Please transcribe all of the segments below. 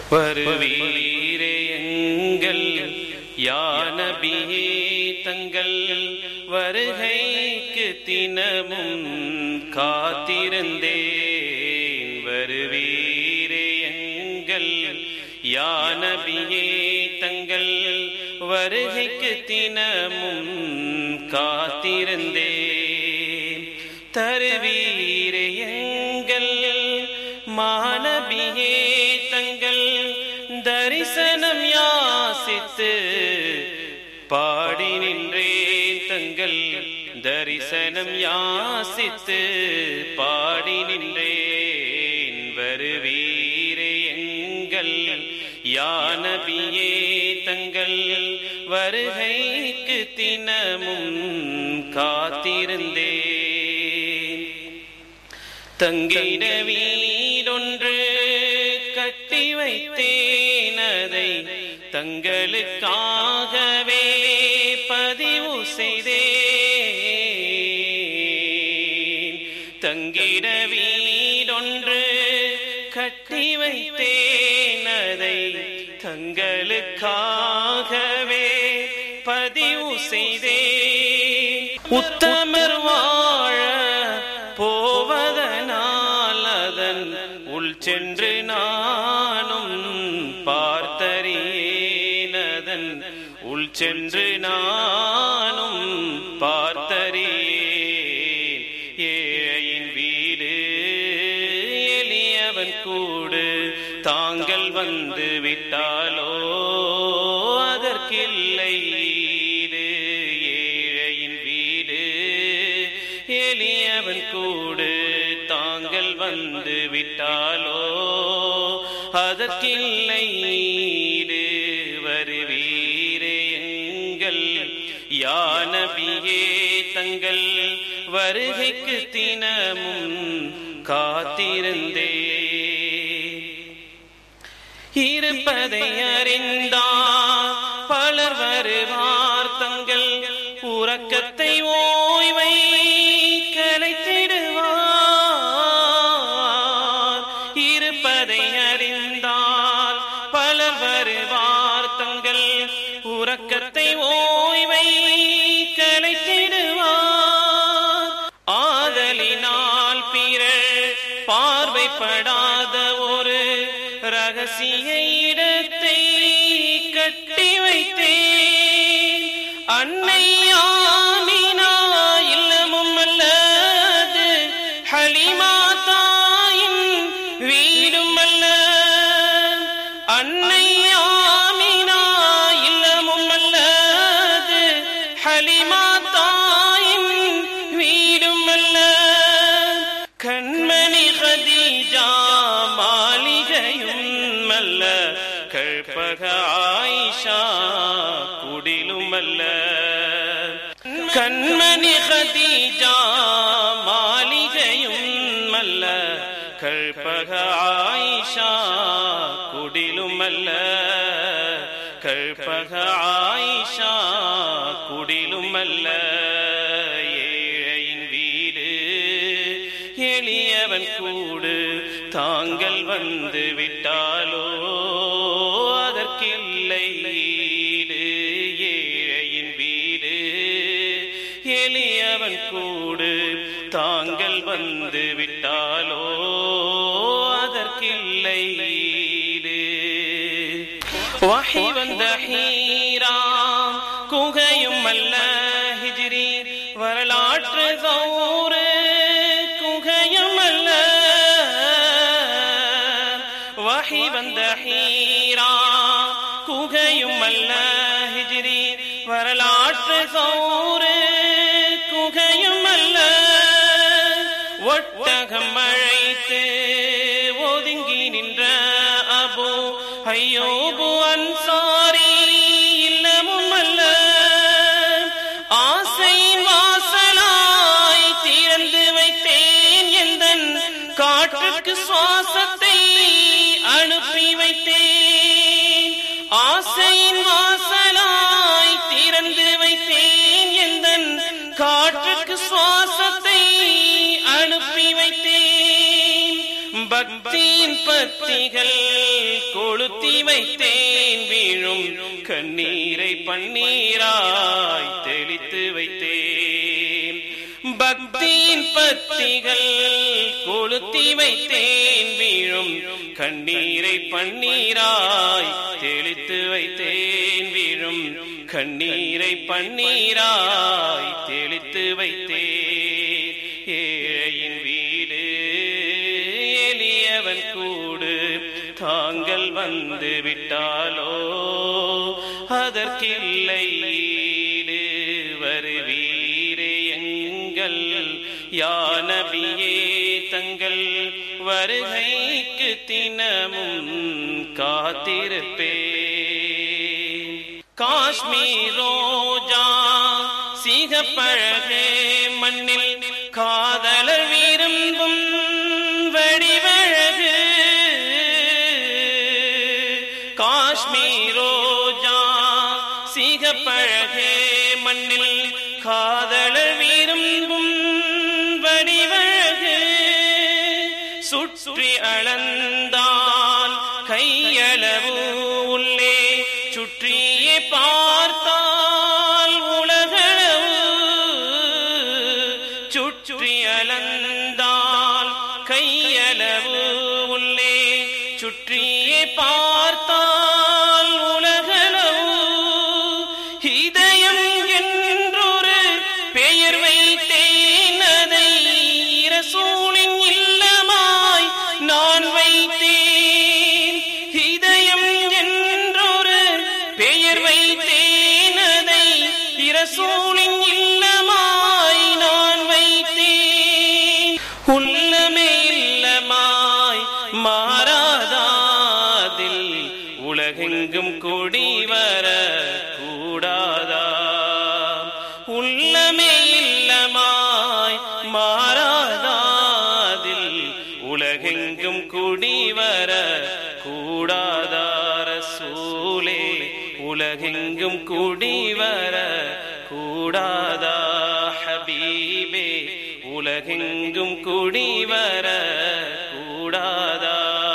வருவீரே எங்கள் யானபியே தங்கள் வருகைக்கு தினமும் காத்திருந்தேன் வருவீரே எங்கள் யானபியே தங்கள் வருகைக்கு தினமும் காத்திருந்தேன் தருவீரே எங்கள் மாணபியே தங்கள் தரிசனம் யாசித்து பாடி நின்றேன் தங்கள் தரிசனம் யாசித்து பாடி நின்றேன் வருவீரே எங்கள் யானபியே தங்கள் வருகைக்கு தினமும் காத்திருந்தேன் தங்கிட வீடொன்று கட்டி வைத்தேன் அதை தங்களுக்காகவே பதிவு செய்தேன் தங்கிட வீடொன்று கட்டி வைத்தேன் அதை தங்களுக்காகவே பதிவு செய்தேன் உத்தமர் வாழ போவதனால் அதன் உள் சென்று நானும் பார்த்தறியேன் அதன் உள் சென்று நானும் பார்த்தறியேன் ஏழையின் வீடு எளியவன் கூடு தாங்கள் வந்து விட்டாலோ அதற்கில்லை ஈடு ஏழையின் வீடு எளியவன் கூடு தாங்கள் வந்து விட்டாலோ அதற்கில்லை ஈடு வருவீரே எங்கள் யானபியே தங்கள் வருகைக்கு தினமும் காத்திருந்தே இருப்பதை அறிந்தார் பலர் வருவார் தங்கள் உறக்கத்தை ஓய்வை கலைத்திடுவார் இருப்பதை அறிந்தால் பலர் வருவார் தங்கள் உறக்கத்தை ஓய்வை கலைத்திடுவார் ஆதலினால் பிற பார்வைப்படாத ஒரு ரகசிய இடத்தை கட்டி வைத்தேன் அன்னை ஆமினா இல்லமும் அல்லது ஹலிமா தாயின் வீடும் அல்ல அன்னை ஆமினா இல்லமும் அல்லது ஹலிமா தாயின் வீடும் அல்ல கண்மணி ஹதீஜா மாளிகையும் அல்ல கற்பக ஆயிஷா குடிலும் அல்ல கண்மணி ஹதீஜா மாளிகையும் அல்ல கற்பக ஆயிஷா குடிலும் அல்ல கற்பக ஆயிஷா குடிலும் அல்ல ஏழையின் வீடு எளியவன் கூடு தாங்கள் வந்து விட்டாலோ அதற்கில்லை ஈடு ஏழையின் வீடு எளியவன் கூடு தாங்கள் வந்து விட்டாலோ அதற்கில்லை ஈடு வஹி வந்த ஹீராம் குகையும் அல்ல ஹிஜ்ரி வரலாற்று சௌரு குகையும் அல்ல வஹி வந்த ஹீரா குகையும் அல்ல ஹிஜ்ரி வரலாற்று சௌரு குகையும் அல்ல ஒட்டகம் அழைத்து ஒதுங்கி நின்ற அபு ஐயோபு அன்சாரி இல்லமும் அல்ல ஆசையின் வாசலாய் திறந்து வைத்தேன் எந்தன் காற்றுக்கு சுவாசத்தை அனுப்பி வைத்தேன் ஆசையின் வாசலாய் திறந்து வைத்தேன் எந்தன் காற்றுக்கு சுவாசத்தை அனுப்பி வைத்தேன் பக்தியின் பத்திகள் கொளுத்தி வைத்தேன் வீழும் கண்ணீரை பன்னீராய் தெளித்து வைத்தேன் பக்தியின் பத்திகள் கொளுத்தி வைத்தேன் வீழும் கண்ணீரை பன்னீராய் தெளித்து வைத்தேன் வீழும் கண்ணீரை பன்னீராய் தெளித்து வைத்தேன் ஏழையின் வீடு எளியவன் கூடு தாங்கள் வந்து விட்டாலோ அதற்கில்லை ஈடு வருவீரே எங்கள் யானபியே தங்கள் வருகைக்கு தினமும் காத்திருப்பேன் காஷ்மீர் ரோஜா சிகப்பழகே மண்ணில் காதலர் விரும்பும் வடிவழகு காஷ்மீர் ரோஜா சிகப்பழகே மண்ணில் காதலர் விரும்பும் வடிவழகு சுற்றி அளந்தான் கையளவு உள்ளே சுற்றியே பார்த்தால் உலகளவு சுற்றி அளந்தால் கையளவு உள்ளே சுற்றியே பார்த்தால் உலகளவு இதயம் என்றொரு பெயர் வைத்தேன் அதை இரசூலின் இல்லமாய் நான் வைத்தேன் இதயம் என்றொரு பெயர் வைத்தேன் அதை இரசூலின் இல்லமாய் நான் வைத்தேன் உள்ளமே இல்லமாய் மாறாதாதில் உலகெங்கும் கூடி வர கூடாதா உள்ளமே இல்லமாய் மாறாதாதில் உலகெங்கும் கூடி வர கூடாதார சூலே உலகெங்கும் கூடி வர கூடாதா ஹபீபே உலகெங்கும் கூடி வர கூடாதா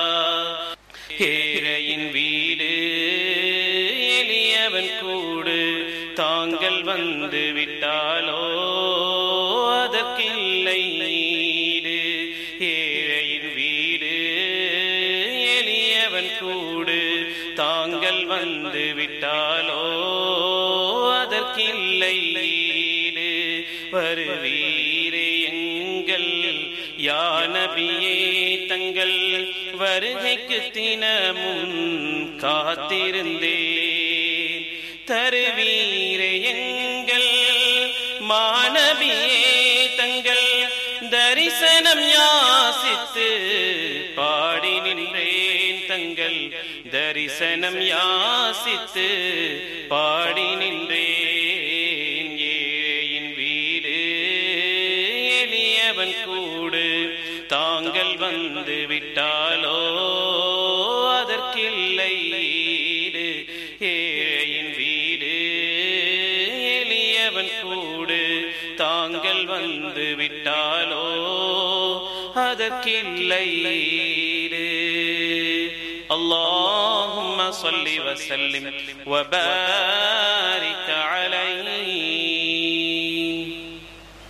ஏழையின் வீடு எளியவன் கூடு தாங்கள் வந்து விட்டாலோ அதற்கில்லை ஈடு ஏழையின் வீடு எளியவன் கூடு தாங்கள் வந்து விட்டாலோ அதற்கில்லை ஈடு வருவீரே எங்கள் யானபியே தங்கள் வருகைக்கு தினமும் காத்திருந்தேன் தருவீரே எங்கள் மாணவியே தங்கள் தரிசனம் யாசித்து பாடி நின்றேன் தங்கள் தரிசனம் யாசித்து பாடி நின்றேன் ஏழையின் வீடு எளியவன் கூடு தாங்கள் வந்து விட்டாலோ அதற்கில்லை ஈடு ஏழையின் வீடு எளியவன் கூடு தாங்கள் வந்து விட்டாலோ அதற்கில்லை ஈடு اللهم صل وسلم وبارك